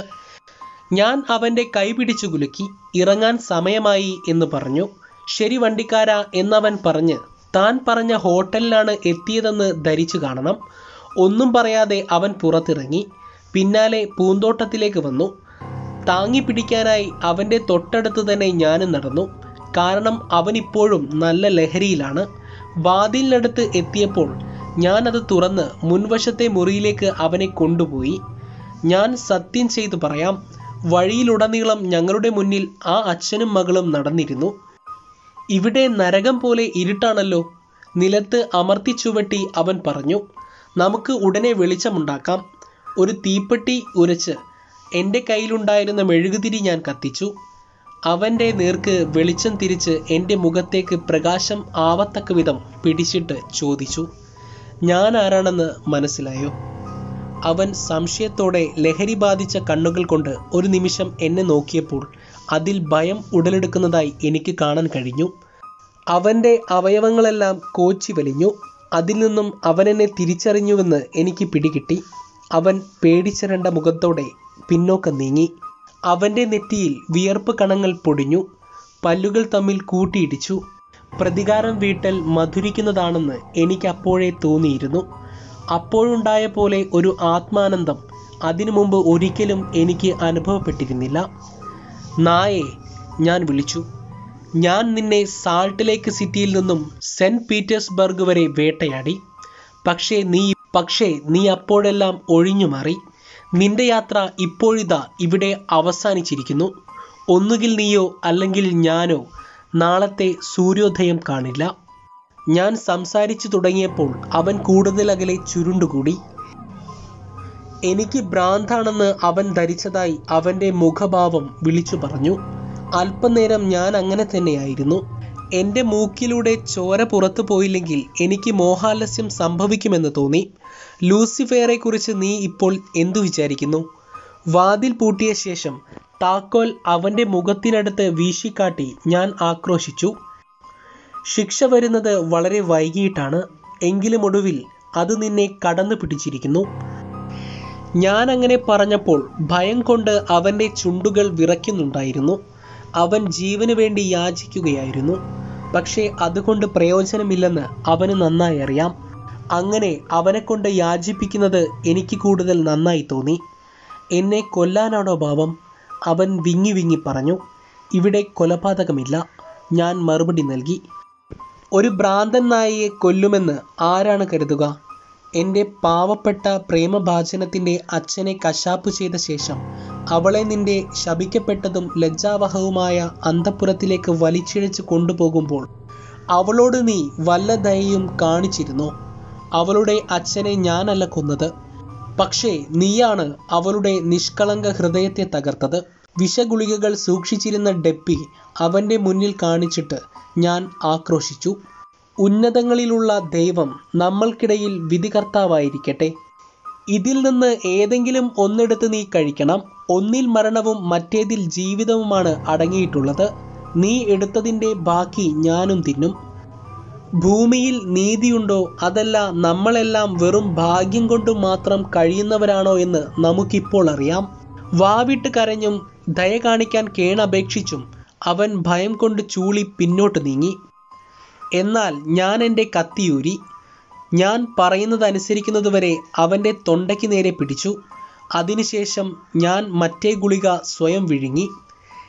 ഞാൻ അവൻ്റെ കൈ പിടിച്ചു കുലുക്കി ഇറങ്ങാൻ സമയമായി എന്ന് പറഞ്ഞു ശരി വണ്ടിക്കാര എന്നവൻ പറഞ്ഞ് താൻ പറഞ്ഞ ഹോട്ടലിലാണ് എത്തിയതെന്ന് ധരിച്ചു കാണണം ഒന്നും പറയാതെ അവൻ പുറത്തിറങ്ങി പിന്നാലെ പൂന്തോട്ടത്തിലേക്ക് വന്നു താങ്ങി പിടിക്കാനായി അവൻ്റെ തൊട്ടടുത്ത് തന്നെ ഞാനും നടന്നു കാരണം അവൻ ഇപ്പോഴും നല്ല ലഹരിയിലാണ് വാതിലിനടുത്ത് എത്തിയപ്പോൾ ഞാനത് തുറന്ന് മുൻവശത്തെ മുറിയിലേക്ക് അവനെ കൊണ്ടുപോയി ഞാൻ സത്യം ചെയ്തു പറയാം വഴിയിലുടനീളം ഞങ്ങളുടെ മുന്നിൽ ആ അച്ഛനും മകളും നടന്നിരുന്നു ഇവിടെ നരകം പോലെ ഇരുട്ടാണല്ലോ നിലത്ത് അമർത്തി ചുവട്ടി അവൻ പറഞ്ഞു നമുക്ക് ഉടനെ വെളിച്ചമുണ്ടാക്കാം ഒരു തീപ്പെട്ടി ഉരച്ച് എൻ്റെ കയ്യിലുണ്ടായിരുന്ന മെഴുകുതിരി ഞാൻ കത്തിച്ചു അവൻ്റെ നേർക്ക് വെളിച്ചം തിരിച്ച് എൻ്റെ മുഖത്തേക്ക് പ്രകാശം ആവത്തക്ക വിധം പിടിച്ചിട്ട് ചോദിച്ചു ഞാൻ ആരാണെന്ന് മനസ്സിലായോ അവൻ സംശയത്തോടെ ലഹരി ബാധിച്ച കണ്ണുകൾ കൊണ്ട് ഒരു നിമിഷം എന്നെ നോക്കിയപ്പോൾ അതിൽ ഭയം ഉടലെടുക്കുന്നതായി എനിക്ക് കാണാൻ കഴിഞ്ഞു അവൻ്റെ അവയവങ്ങളെല്ലാം കോച്ചി വലിഞ്ഞു അതിൽ നിന്നും അവനെന്നെ തിരിച്ചറിഞ്ഞുവെന്ന് എനിക്ക് പിടികിട്ടി അവൻ പേടിച്ചരണ്ട മുഖത്തോടെ പിന്നോക്കം നീങ്ങി അവൻ്റെ നെറ്റിയിൽ വിയർപ്പ് കണങ്ങൾ പൊടിഞ്ഞു പല്ലുകൾ തമ്മിൽ കൂട്ടിയിടിച്ചു പ്രതികാരം വീട്ടൽ മധുരിക്കുന്നതാണെന്ന് എനിക്ക് അപ്പോഴേ തോന്നിയിരുന്നു അപ്പോഴുണ്ടായ പോലെ ഒരു ആത്മാനന്ദം അതിനു മുമ്പ് ഒരിക്കലും എനിക്ക് അനുഭവപ്പെട്ടിരുന്നില്ല നായെ ഞാൻ വിളിച്ചു ഞാൻ നിന്നെ സാൾട്ട് ലേക്ക് സിറ്റിയിൽ നിന്നും സെൻറ്റ് പീറ്റേഴ്സ്ബർഗ് വരെ വേട്ടയാടി പക്ഷേ നീ പക്ഷേ നീ അപ്പോഴെല്ലാം ഒഴിഞ്ഞു മാറി നിന്റെ യാത്ര ഇപ്പോഴിതാ ഇവിടെ അവസാനിച്ചിരിക്കുന്നു ഒന്നുകിൽ നീയോ അല്ലെങ്കിൽ ഞാനോ നാളത്തെ സൂര്യോദയം കാണില്ല ഞാൻ സംസാരിച്ചു തുടങ്ങിയപ്പോൾ അവൻ കൂടുതൽ അകലെ ചുരുണ്ടുകൂടി എനിക്ക് ഭ്രാന്താണെന്ന് അവൻ ധരിച്ചതായി അവൻ്റെ മുഖഭാവം വിളിച്ചു പറഞ്ഞു അല്പനേരം ഞാൻ അങ്ങനെ തന്നെയായിരുന്നു എൻ്റെ മൂക്കിലൂടെ ചോര പുറത്തു പോയില്ലെങ്കിൽ എനിക്ക് മോഹാലസ്യം സംഭവിക്കുമെന്ന് തോന്നി ലൂസിഫെയറെക്കുറിച്ച് നീ ഇപ്പോൾ എന്തു വിചാരിക്കുന്നു വാതിൽ പൂട്ടിയ ശേഷം താക്കോൽ അവൻ്റെ മുഖത്തിനടുത്ത് വീശിക്കാട്ടി ഞാൻ ആക്രോശിച്ചു ശിക്ഷ വരുന്നത് വളരെ വൈകിട്ടാണ് എങ്കിലും ഒടുവിൽ അത് നിന്നെ കടന്നു പിടിച്ചിരിക്കുന്നു ഞാൻ അങ്ങനെ പറഞ്ഞപ്പോൾ ഭയം കൊണ്ട് അവൻ്റെ ചുണ്ടുകൾ വിറയ്ക്കുന്നുണ്ടായിരുന്നു അവൻ ജീവന് വേണ്ടി യാചിക്കുകയായിരുന്നു പക്ഷേ അതുകൊണ്ട് പ്രയോജനമില്ലെന്ന് അവന് നന്നായി അറിയാം അങ്ങനെ അവനെ കൊണ്ട് യാചിപ്പിക്കുന്നത് എനിക്ക് കൂടുതൽ നന്നായി തോന്നി എന്നെ കൊല്ലാനാണോ ഭാവം അവൻ വിങ്ങി വിങ്ങി പറഞ്ഞു ഇവിടെ കൊലപാതകമില്ല ഞാൻ മറുപടി നൽകി ഒരു ഭ്രാന്തൻ നായയെ കൊല്ലുമെന്ന് ആരാണ് കരുതുക എൻ്റെ പാവപ്പെട്ട പ്രേമഭാചനത്തിൻ്റെ അച്ഛനെ കശാപ്പു ചെയ്ത ശേഷം അവളെ നിന്റെ ശപിക്കപ്പെട്ടതും ലജ്ജാവഹവുമായ അന്തഃപുരത്തിലേക്ക് വലിച്ചിഴച്ച് കൊണ്ടുപോകുമ്പോൾ അവളോട് നീ വല്ല ദയയും കാണിച്ചിരുന്നോ അവളുടെ അച്ഛനെ ഞാനല്ല കൊന്നത് പക്ഷേ നീയാണ് അവളുടെ നിഷ്കളങ്ക ഹൃദയത്തെ തകർത്തത് വിഷഗുളികകൾ സൂക്ഷിച്ചിരുന്ന ഡെപ്പി അവൻ്റെ മുന്നിൽ കാണിച്ചിട്ട് ഞാൻ ആക്രോശിച്ചു ഉന്നതങ്ങളിലുള്ള ദൈവം നമ്മൾക്കിടയിൽ വിധികർത്താവായിരിക്കട്ടെ ഇതിൽ നിന്ന് ഏതെങ്കിലും ഒന്നെടുത്ത് നീ കഴിക്കണം ഒന്നിൽ മരണവും മറ്റേതിൽ ജീവിതവുമാണ് അടങ്ങിയിട്ടുള്ളത് നീ എടുത്തതിൻ്റെ ബാക്കി ഞാനും തിന്നും ഭൂമിയിൽ നീതിയുണ്ടോ അതല്ല നമ്മളെല്ലാം വെറും ഭാഗ്യം കൊണ്ട് മാത്രം കഴിയുന്നവരാണോ എന്ന് നമുക്കിപ്പോൾ അറിയാം വാവിട്ട് കരഞ്ഞും ദയ കാണിക്കാൻ കേണപേക്ഷിച്ചും അവൻ ഭയം കൊണ്ട് ചൂളി പിന്നോട്ട് നീങ്ങി എന്നാൽ ഞാൻ എൻ്റെ കത്തിയൂരി ഞാൻ പറയുന്നതനുസരിക്കുന്നതുവരെ അവൻ്റെ തൊണ്ടയ്ക്ക് നേരെ പിടിച്ചു അതിനുശേഷം ഞാൻ മറ്റേ ഗുളിക സ്വയം വിഴുങ്ങി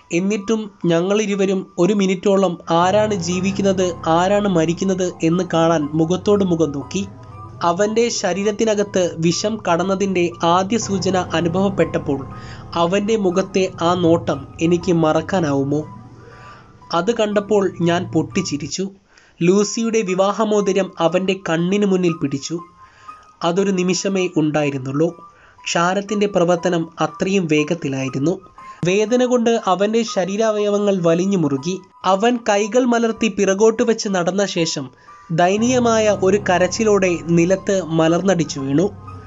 എന്നിട്ടും ഞങ്ങളിരുവരും ഒരു മിനിറ്റോളം ആരാണ് ജീവിക്കുന്നത് ആരാണ് മരിക്കുന്നത് എന്ന് കാണാൻ മുഖത്തോട് മുഖം നോക്കി അവൻ്റെ ശരീരത്തിനകത്ത് വിഷം കടന്നതിൻ്റെ ആദ്യ സൂചന അനുഭവപ്പെട്ടപ്പോൾ അവൻ്റെ മുഖത്തെ ആ നോട്ടം എനിക്ക് മറക്കാനാവുമോ അത് കണ്ടപ്പോൾ ഞാൻ പൊട്ടിച്ചിരിച്ചു ലൂസിയുടെ വിവാഹമോതിരം അവൻ്റെ കണ്ണിന് മുന്നിൽ പിടിച്ചു അതൊരു നിമിഷമേ ഉണ്ടായിരുന്നുള്ളൂ ക്ഷാരത്തിൻ്റെ പ്രവർത്തനം അത്രയും വേഗത്തിലായിരുന്നു വേദന കൊണ്ട് അവൻ്റെ ശരീരാവയവങ്ങൾ വലിഞ്ഞു മുറുകി അവൻ കൈകൾ മലർത്തി പിറകോട്ട് വെച്ച് നടന്ന ശേഷം ദയനീയമായ ഒരു കരച്ചിലോടെ നിലത്ത് മലർന്നടിച്ചു വീണു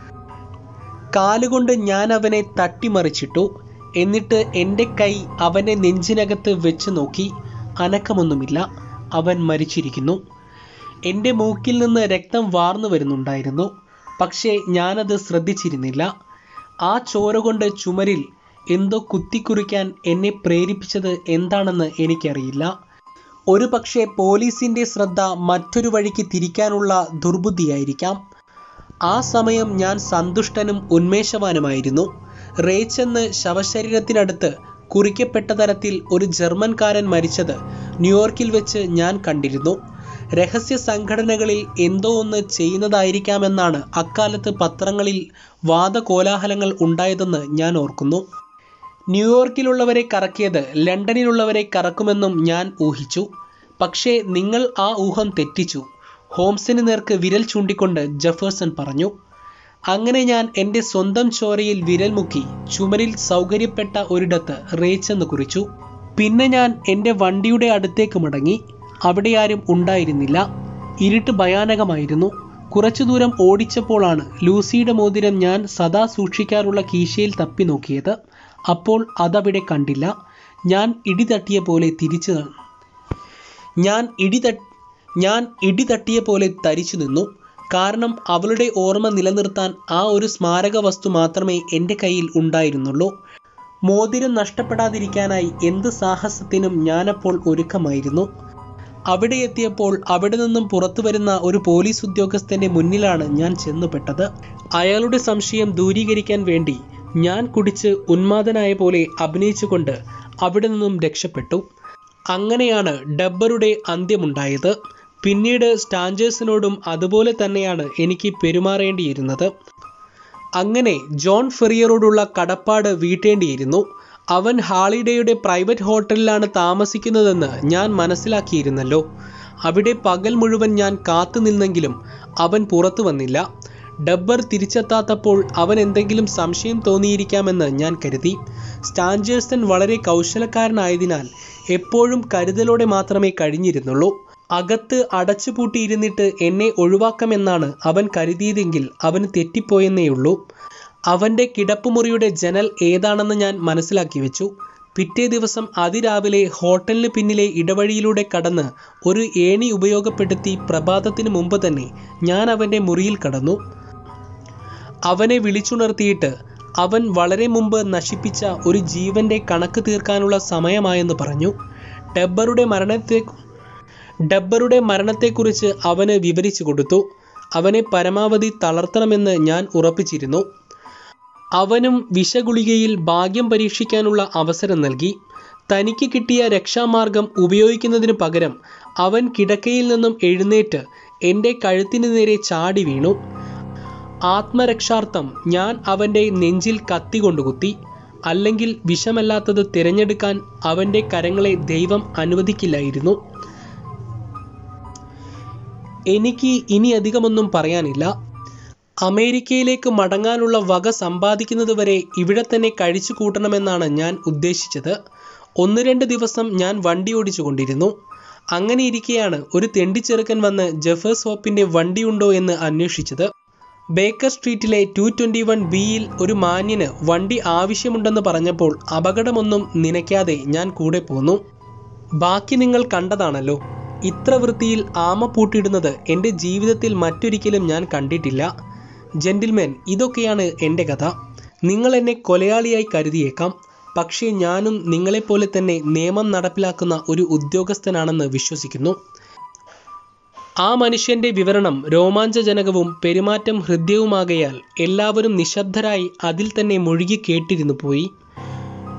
കാലുകൊണ്ട് ഞാൻ അവനെ തട്ടിമറിച്ചിട്ടു എന്നിട്ട് എൻ്റെ കൈ അവൻ്റെ നെഞ്ചിനകത്ത് വെച്ച് നോക്കി അനക്കമൊന്നുമില്ല അവൻ മരിച്ചിരിക്കുന്നു എൻ്റെ മൂക്കിൽ നിന്ന് രക്തം വാർന്നു വരുന്നുണ്ടായിരുന്നു പക്ഷേ ഞാനത് ശ്രദ്ധിച്ചിരുന്നില്ല ആ ചോര കൊണ്ട് ചുമരിൽ എന്തോ കുത്തിക്കുറിക്കാൻ എന്നെ പ്രേരിപ്പിച്ചത് എന്താണെന്ന് എനിക്കറിയില്ല ഒരു പക്ഷേ പോലീസിൻ്റെ ശ്രദ്ധ മറ്റൊരു വഴിക്ക് തിരിക്കാനുള്ള ദുർബുദ്ധിയായിരിക്കാം ആ സമയം ഞാൻ സന്തുഷ്ടനും ഉന്മേഷവാനുമായിരുന്നു റേച്ചെന്ന് ശവശരീരത്തിനടുത്ത് കുറിക്കപ്പെട്ട തരത്തിൽ ഒരു ജർമ്മൻകാരൻ മരിച്ചത് ന്യൂയോർക്കിൽ വെച്ച് ഞാൻ കണ്ടിരുന്നു രഹസ്യ സംഘടനകളിൽ എന്തോ ഒന്ന് ചെയ്യുന്നതായിരിക്കാമെന്നാണ് അക്കാലത്ത് പത്രങ്ങളിൽ വാദകോലാഹലങ്ങൾ ഉണ്ടായതെന്ന് ഞാൻ ഓർക്കുന്നു ന്യൂയോർക്കിലുള്ളവരെ കറക്കിയത് ലണ്ടനിലുള്ളവരെ കറക്കുമെന്നും ഞാൻ ഊഹിച്ചു പക്ഷേ നിങ്ങൾ ആ ഊഹം തെറ്റിച്ചു ഹോംസിന് നേർക്ക് വിരൽ ചൂണ്ടിക്കൊണ്ട് ജെഫേഴ്സൺ പറഞ്ഞു അങ്ങനെ ഞാൻ എൻ്റെ സ്വന്തം ചോരയിൽ വിരൽ മുക്കി ചുമരിൽ സൗകര്യപ്പെട്ട ഒരിടത്ത് റേച്ചെന്ന് കുറിച്ചു പിന്നെ ഞാൻ എൻ്റെ വണ്ടിയുടെ അടുത്തേക്ക് മടങ്ങി അവിടെ ആരും ഉണ്ടായിരുന്നില്ല ഇരുട്ട് ഭയാനകമായിരുന്നു കുറച്ചു ദൂരം ഓടിച്ചപ്പോഴാണ് ലൂസിയുടെ മോതിരം ഞാൻ സദാ സൂക്ഷിക്കാറുള്ള കീശയിൽ തപ്പി നോക്കിയത് അപ്പോൾ അതവിടെ കണ്ടില്ല ഞാൻ ഇടി തട്ടിയ പോലെ തിരിച്ചു ഞാൻ ഇടി തട്ട് ഞാൻ ഇടി തട്ടിയ പോലെ തരിച്ചു നിന്നു കാരണം അവളുടെ ഓർമ്മ നിലനിർത്താൻ ആ ഒരു സ്മാരക വസ്തു മാത്രമേ എൻ്റെ കയ്യിൽ ഉണ്ടായിരുന്നുള്ളൂ മോതിരം നഷ്ടപ്പെടാതിരിക്കാനായി എന്ത് സാഹസത്തിനും ഞാനപ്പോൾ ഒരുക്കമായിരുന്നു അവിടെ എത്തിയപ്പോൾ അവിടെ നിന്നും പുറത്തു വരുന്ന ഒരു പോലീസ് ഉദ്യോഗസ്ഥന്റെ മുന്നിലാണ് ഞാൻ ചെന്നുപെട്ടത് അയാളുടെ സംശയം ദൂരീകരിക്കാൻ വേണ്ടി ഞാൻ കുടിച്ച് ഉന്മാദനായ പോലെ അഭിനയിച്ചുകൊണ്ട് അവിടെ നിന്നും രക്ഷപ്പെട്ടു അങ്ങനെയാണ് ഡബ്ബറുടെ അന്ത്യമുണ്ടായത് പിന്നീട് സ്റ്റാഞ്ചേഴ്സിനോടും അതുപോലെ തന്നെയാണ് എനിക്ക് പെരുമാറേണ്ടിയിരുന്നത് അങ്ങനെ ജോൺ ഫെറിയറോടുള്ള കടപ്പാട് വീട്ടേണ്ടിയിരുന്നു അവൻ ഹാളിഡേയുടെ പ്രൈവറ്റ് ഹോട്ടലിലാണ് താമസിക്കുന്നതെന്ന് ഞാൻ മനസ്സിലാക്കിയിരുന്നല്ലോ അവിടെ പകൽ മുഴുവൻ ഞാൻ കാത്തു നിന്നെങ്കിലും അവൻ പുറത്തു വന്നില്ല ഡബ്ബർ തിരിച്ചെത്താത്തപ്പോൾ അവൻ എന്തെങ്കിലും സംശയം തോന്നിയിരിക്കാമെന്ന് ഞാൻ കരുതി സ്റ്റാഞ്ചേഴ്സൺ വളരെ കൗശലക്കാരനായതിനാൽ എപ്പോഴും കരുതലോടെ മാത്രമേ കഴിഞ്ഞിരുന്നുള്ളൂ അകത്ത് അടച്ചുപൂട്ടിയിരുന്നിട്ട് എന്നെ ഒഴിവാക്കാമെന്നാണ് അവൻ കരുതിയതെങ്കിൽ അവന് തെറ്റിപ്പോയെന്നേയുള്ളൂ അവൻ്റെ കിടപ്പുമുറിയുടെ ജനൽ ഏതാണെന്ന് ഞാൻ മനസ്സിലാക്കി വെച്ചു പിറ്റേ ദിവസം അതിരാവിലെ ഹോട്ടലിന് പിന്നിലെ ഇടവഴിയിലൂടെ കടന്ന് ഒരു ഏണി ഉപയോഗപ്പെടുത്തി പ്രഭാതത്തിന് മുമ്പ് തന്നെ ഞാൻ അവൻ്റെ മുറിയിൽ കടന്നു അവനെ വിളിച്ചുണർത്തിയിട്ട് അവൻ വളരെ മുമ്പ് നശിപ്പിച്ച ഒരു ജീവന്റെ കണക്ക് തീർക്കാനുള്ള സമയമായെന്ന് പറഞ്ഞു ഡബ്ബറുടെ മരണത്തെ ഡബ്ബറുടെ മരണത്തെക്കുറിച്ച് അവന് വിവരിച്ചു കൊടുത്തു അവനെ പരമാവധി തളർത്തണമെന്ന് ഞാൻ ഉറപ്പിച്ചിരുന്നു അവനും വിഷഗുളികയിൽ ഭാഗ്യം പരീക്ഷിക്കാനുള്ള അവസരം നൽകി തനിക്ക് കിട്ടിയ രക്ഷാമാർഗം ഉപയോഗിക്കുന്നതിനു പകരം അവൻ കിടക്കയിൽ നിന്നും എഴുന്നേറ്റ് എൻ്റെ കഴുത്തിന് നേരെ ചാടി വീണു ആത്മരക്ഷാർത്ഥം ഞാൻ അവൻ്റെ നെഞ്ചിൽ കത്തി കൊണ്ടുകുത്തി അല്ലെങ്കിൽ വിഷമല്ലാത്തത് തിരഞ്ഞെടുക്കാൻ അവൻ്റെ കരങ്ങളെ ദൈവം അനുവദിക്കില്ലായിരുന്നു എനിക്ക് ഇനി അധികമൊന്നും പറയാനില്ല അമേരിക്കയിലേക്ക് മടങ്ങാനുള്ള വക സമ്പാദിക്കുന്നതുവരെ ഇവിടെ തന്നെ കഴിച്ചു കൂട്ടണമെന്നാണ് ഞാൻ ഉദ്ദേശിച്ചത് ഒന്ന് രണ്ട് ദിവസം ഞാൻ വണ്ടി ഓടിച്ചു കൊണ്ടിരുന്നു അങ്ങനെ ഇരിക്കെയാണ് ഒരു തെണ്ടിച്ചെറുക്കൻ വന്ന് ജെഫേഴ്സ് ഹോപ്പിൻ്റെ വണ്ടിയുണ്ടോ എന്ന് അന്വേഷിച്ചത് ബേക്കർ സ്ട്രീറ്റിലെ ടു ട്വൻറ്റി വൺ ബിയിൽ ഒരു മാന്യന് വണ്ടി ആവശ്യമുണ്ടെന്ന് പറഞ്ഞപ്പോൾ അപകടമൊന്നും നനയ്ക്കാതെ ഞാൻ കൂടെ പോന്നു ബാക്കി നിങ്ങൾ കണ്ടതാണല്ലോ ഇത്ര വൃത്തിയിൽ ആമ പൂട്ടിയിടുന്നത് എൻ്റെ ജീവിതത്തിൽ മറ്റൊരിക്കലും ഞാൻ കണ്ടിട്ടില്ല ജെന്റിൽമെൻ ഇതൊക്കെയാണ് എൻ്റെ കഥ നിങ്ങൾ എന്നെ കൊലയാളിയായി കരുതിയേക്കാം പക്ഷേ ഞാനും നിങ്ങളെപ്പോലെ തന്നെ നിയമം നടപ്പിലാക്കുന്ന ഒരു ഉദ്യോഗസ്ഥനാണെന്ന് വിശ്വസിക്കുന്നു ആ മനുഷ്യന്റെ വിവരണം രോമാഞ്ചജനകവും പെരുമാറ്റം ഹൃദ്യവുമാകയാൽ എല്ലാവരും നിശബ്ദരായി അതിൽ തന്നെ മുഴുകി കേട്ടിരുന്നു പോയി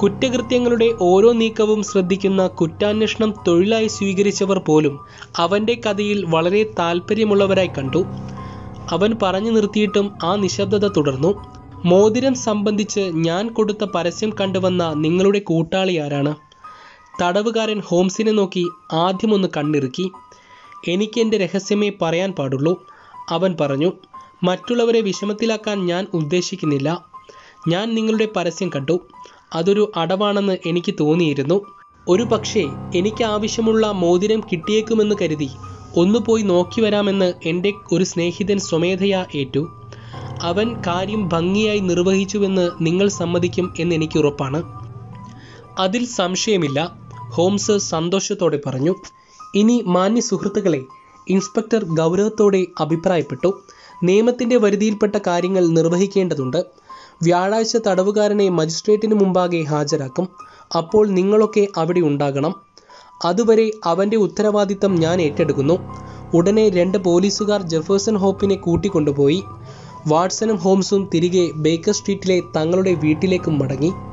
കുറ്റകൃത്യങ്ങളുടെ ഓരോ നീക്കവും ശ്രദ്ധിക്കുന്ന കുറ്റാന്വേഷണം തൊഴിലായി സ്വീകരിച്ചവർ പോലും അവൻ്റെ കഥയിൽ വളരെ താല്പര്യമുള്ളവരായി കണ്ടു അവൻ പറഞ്ഞു നിർത്തിയിട്ടും ആ നിശബ്ദത തുടർന്നു മോതിരം സംബന്ധിച്ച് ഞാൻ കൊടുത്ത പരസ്യം കണ്ടുവന്ന നിങ്ങളുടെ കൂട്ടാളി ആരാണ് തടവുകാരൻ ഹോംസിനെ നോക്കി ആദ്യമൊന്ന് കണ്ണിറുക്കി എനിക്ക് എൻ്റെ രഹസ്യമേ പറയാൻ പാടുള്ളൂ അവൻ പറഞ്ഞു മറ്റുള്ളവരെ വിഷമത്തിലാക്കാൻ ഞാൻ ഉദ്ദേശിക്കുന്നില്ല ഞാൻ നിങ്ങളുടെ പരസ്യം കണ്ടു അതൊരു അടവാണെന്ന് എനിക്ക് തോന്നിയിരുന്നു ഒരു പക്ഷേ എനിക്ക് ആവശ്യമുള്ള മോതിരം കിട്ടിയേക്കുമെന്ന് കരുതി ഒന്ന് പോയി നോക്കി വരാമെന്ന് എൻ്റെ ഒരു സ്നേഹിതൻ സ്വമേധയാ ഏറ്റു അവൻ കാര്യം ഭംഗിയായി നിർവഹിച്ചുവെന്ന് നിങ്ങൾ സമ്മതിക്കും എന്ന് എനിക്ക് ഉറപ്പാണ് അതിൽ സംശയമില്ല ഹോംസ് സന്തോഷത്തോടെ പറഞ്ഞു ഇനി മാന്യ സുഹൃത്തുക്കളെ ഇൻസ്പെക്ടർ ഗൗരവത്തോടെ അഭിപ്രായപ്പെട്ടു നിയമത്തിൻ്റെ വരുതിയിൽപ്പെട്ട കാര്യങ്ങൾ നിർവഹിക്കേണ്ടതുണ്ട് വ്യാഴാഴ്ച തടവുകാരനെ മജിസ്ട്രേറ്റിന് മുമ്പാകെ ഹാജരാക്കും അപ്പോൾ നിങ്ങളൊക്കെ അവിടെ ഉണ്ടാകണം അതുവരെ അവൻ്റെ ഉത്തരവാദിത്തം ഞാൻ ഏറ്റെടുക്കുന്നു ഉടനെ രണ്ട് പോലീസുകാർ ജെഫേഴ്സൺ ഹോപ്പിനെ കൂട്ടിക്കൊണ്ടുപോയി വാട്സണും ഹോംസും തിരികെ ബേക്കർ സ്ട്രീറ്റിലെ തങ്ങളുടെ വീട്ടിലേക്കും മടങ്ങി